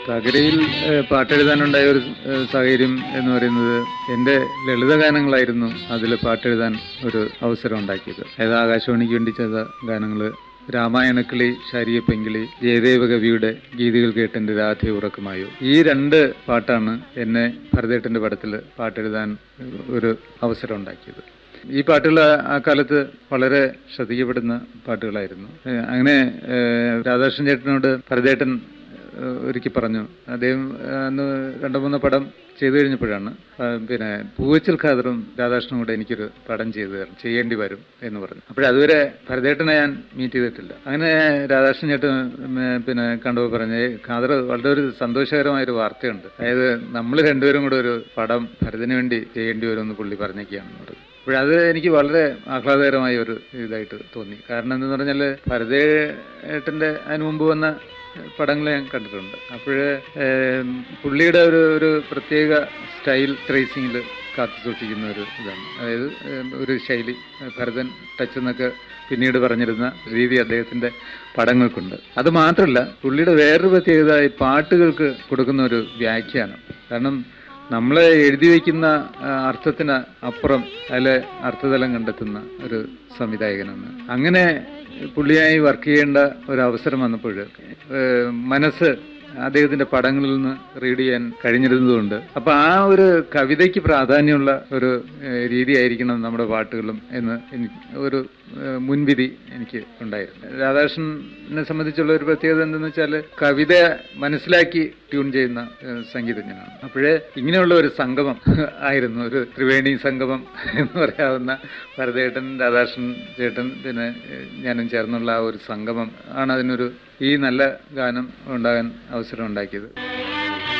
തകരയിൽ ഏഹ്, പാട്ടെഴുതാനുണ്ടായ ഒരു ഏഹ്, സാഹചര്യം എന്ന് പറയുന്നത് എൻ്റെ ലളിതഗാനങ്ങളായിരുന്നു അതിൽ പാട്ടെഴുതാൻ ഒരു അവസരം ഉണ്ടാക്കിയത് അതായത് ആകാശവാണിക്ക് വേണ്ടി ചെയ്ത ഗാനങ്ങൾ രാമായണക്കിളി ശാരിയ പെങ്കിളി ജയദേവ കവിയുടെ ഗീതികൾ കേട്ടെൻ്റെ രാധ ഉറക്കമായോ ഈ രണ്ട് പാട്ടാണ് എന്നെ ഭരതേട്ടൻ്റെ പടത്തിൽ പാട്ടെഴുതാൻ ഒരു അവസരം ഉണ്ടാക്കിയത് ഈ പാട്ടുകൾ ആ- ആ കാലത്ത് വളരെ ശ്രദ്ധിക്കപ്പെടുന്ന പാട്ടുകളായിരുന്നു ഏഹ് അങ്ങനെ ഏഹ് രാധാകൃഷ്ണൻ ചേട്ടനോട് ഭരതേട്ടൻ ഏഹ് ഒരിക്കൽ പറഞ്ഞു അദ്ദേഹം ഏഹ് അന്ന് രണ്ടു മൂന്ന് പടം ചെയ്തു കഴിഞ്ഞപ്പോഴാണ് ആ, പിന്നെ പൂവച്ചൽ ഖാദറും രാധാകൃഷ്ണനും കൂടെ എനിക്കൊരു പടം ചെയ്തു തരണം ചെയ്യേണ്ടി വരും എന്ന് പറഞ്ഞു അപ്പോഴതുവരെ ഭരതേട്ടനെ ഞാൻ മീറ്റ് ചെയ്തിട്ടില്ല അങ്ങനെ രാധാകൃഷ്ണൻ ചേട്ടൻ ഉം, പിന്നെ കണ്ടപ്പോൾ പറഞ്ഞ് "ഏയ് ഖാദർ വളരെ ഒരു സന്തോഷകരമായ ഒരു വാർത്തയുണ്ട് അതായത് നമ്മൾ രണ്ടുപേരും കൂടെ ഒരു പടം ഭരതന് വേണ്ടി ചെയ്യേണ്ടി വരുമെന്ന് പുള്ളി പറഞ്ഞൊക്കെയാണെന്ന് പറഞ്ഞു അപ്പോഴത് എനിക്ക് വളരെ ആഹ്ലാദകരമായ ഒരു ഇതായിട്ട് തോന്നി കാരണം എന്തെന്ന് പറഞ്ഞാൽ ഭരതേട്ടൻ്റെ അതിന് മുമ്പ് വന്ന പടങ്ങൾ ഞാൻ കണ്ടിട്ടുണ്ട് അപ്പോൾ പുള്ളിയുടെ ഒരു ഒരു പ്രത്യേക സ്റ്റൈൽ ട്രേസിങ്ങിൽ കാത്തു സൂക്ഷിക്കുന്ന ഒരു ഇതാണ് അതായത് ഏം, ഒരു ശൈലി ഭരതൻ ടച്ച് എന്നൊക്കെ പിന്നീട് പറഞ്ഞിരുന്ന രീതി അദ്ദേഹത്തിൻ്റെ പടങ്ങൾക്കുണ്ട് അത് മാത്രമല്ല പുള്ളിയുടെ വേറൊരു പ്രത്യേകത ഈ പാട്ടുകൾക്ക് കൊടുക്കുന്ന ഒരു വ്യാഖ്യാനം കാരണം നമ്മൾ എഴുതി വയ്ക്കുന്ന ആ, അർത്ഥത്തിന് അപ്പുറം അതിലെ അർത്ഥതലം കണ്ടെത്തുന്ന ഒരു സംവിധായകനാണ് അങ്ങനെ പുള്ളിയായി വർക്ക് ചെയ്യേണ്ട ഒരു അവസരം വന്നപ്പോൾ ഏഹ്, മനസ്സ് അദ്ദേഹത്തിന്റെ പടങ്ങളിൽ നിന്ന് റീഡ് ചെയ്യാൻ കഴിഞ്ഞിരുന്നതുകൊണ്ട് അപ്പൊ ആ ഒരു കവിതയ്ക്ക് പ്രാധാന്യമുള്ള ഒരു ഏഹ്, രീതിയായിരിക്കണം നമ്മുടെ പാട്ടുകളും എന്ന് എനിക്ക് ഒരു ഏഹ്, മുൻവിധി എനിക്ക് ഉണ്ടായിരുന്നു രാധാകൃഷ്ണനെ സംബന്ധിച്ചുള്ള ഒരു പ്രത്യേകത എന്തെന്ന് വെച്ചാൽ കവിത മനസ്സിലാക്കി ട്യൂൺ ചെയ്യുന്ന ഏഹ്, സംഗീതജ്ഞനാണ് അപ്പോഴേ ഇങ്ങനെയുള്ള ഒരു സംഗമം ആയിരുന്നു ഒരു ത്രിവേണി സംഗമം എന്ന് പറയാവുന്ന ഭരതേട്ടൻ രാധാകൃഷ്ണൻ ചേട്ടൻ പിന്നെ ഏഹ്, ഞാനും ചേർന്നുള്ള ആ ഒരു സംഗമം ആണ് അതിനൊരു ഈ നല്ല ഗാനം ഉണ്ടാകാൻ അവസരം ഉണ്ടാക്കിയത്